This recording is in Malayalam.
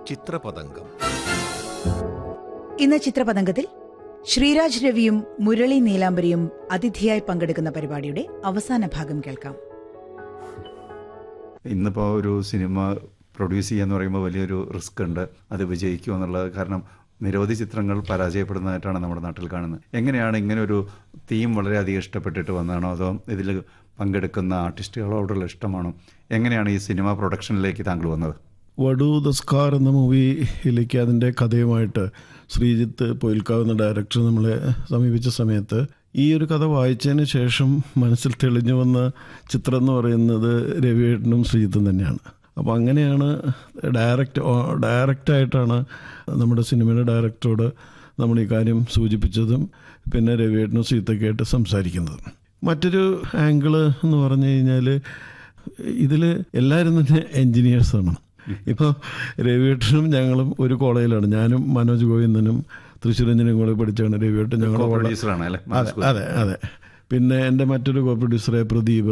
ചിത്രപതംഗം ഇന്ന് ചിത്രപതംഗത്തിൽ ശ്രീരാജ് രവിയും മുരളി നീലാംബരിയും അതിഥിയായി പങ്കെടുക്കുന്ന പരിപാടിയുടെ അവസാന ഭാഗം കേൾക്കാം ഇന്നിപ്പോൾ ഒരു സിനിമ പ്രൊഡ്യൂസ് ചെയ്യുക എന്ന് പറയുമ്പോൾ വലിയൊരു റിസ്ക് ഉണ്ട് അത് വിജയിക്കുമോ എന്നുള്ളത് കാരണം നിരവധി ചിത്രങ്ങൾ പരാജയപ്പെടുന്നതായിട്ടാണ് നമ്മുടെ നാട്ടിൽ കാണുന്നത് എങ്ങനെയാണ് ഇങ്ങനെ ഒരു തീം വളരെയധികം ഇഷ്ടപ്പെട്ടിട്ട് വന്നതാണോ അതോ ഇതിൽ പങ്കെടുക്കുന്ന ആർട്ടിസ്റ്റുകളോടുള്ള ഇഷ്ടമാണോ എങ്ങനെയാണ് ഈ സിനിമ പ്രൊഡക്ഷനിലേക്ക് താങ്കൾ വന്നത് വടു ദസ്കാർ എന്ന മൂവിയിലേക്ക് അതിൻ്റെ കഥയുമായിട്ട് ശ്രീജിത്ത് പൊയിൽക്കാവ് എന്ന ഡയറക്ടർ നമ്മളെ സമീപിച്ച സമയത്ത് ഈ ഒരു കഥ വായിച്ചതിന് ശേഷം മനസ്സിൽ തെളിഞ്ഞു വന്ന ചിത്രം എന്ന് പറയുന്നത് രവിയേട്ടനും ശ്രീജിത്തും തന്നെയാണ് അപ്പോൾ അങ്ങനെയാണ് ഡയറക്റ്റ് ഡയറക്റ്റായിട്ടാണ് നമ്മുടെ സിനിമയുടെ ഡയറക്ടറോട് നമ്മൾ ഈ കാര്യം സൂചിപ്പിച്ചതും പിന്നെ രവിയേട്ടനും ശ്രീജിത്തൊക്കെ ആയിട്ട് സംസാരിക്കുന്നത് മറ്റൊരു ആംഗിള് എന്ന് പറഞ്ഞു കഴിഞ്ഞാൽ ഇതിൽ എല്ലാവരും തന്നെ എൻജിനീയേഴ്സാണ് ഇപ്പോൾ രവിയേട്ടനും ഞങ്ങളും ഒരു കോളേജിലാണ് ഞാനും മനോജ് ഗോവിന്ദനും തൃശ്ശൂർ എഞ്ചിനീയറിംഗ് കോളേജ് പഠിച്ചാണ് രവിയേട്ടൻ ഞങ്ങളുടെ കോളേജ് പ്രൊഡ്യൂസറാണ് അല്ലേ അതെ അതെ അതെ പിന്നെ എൻ്റെ മറ്റൊരു കോ പ്രൊഡ്യൂസറെ പ്രദീപ്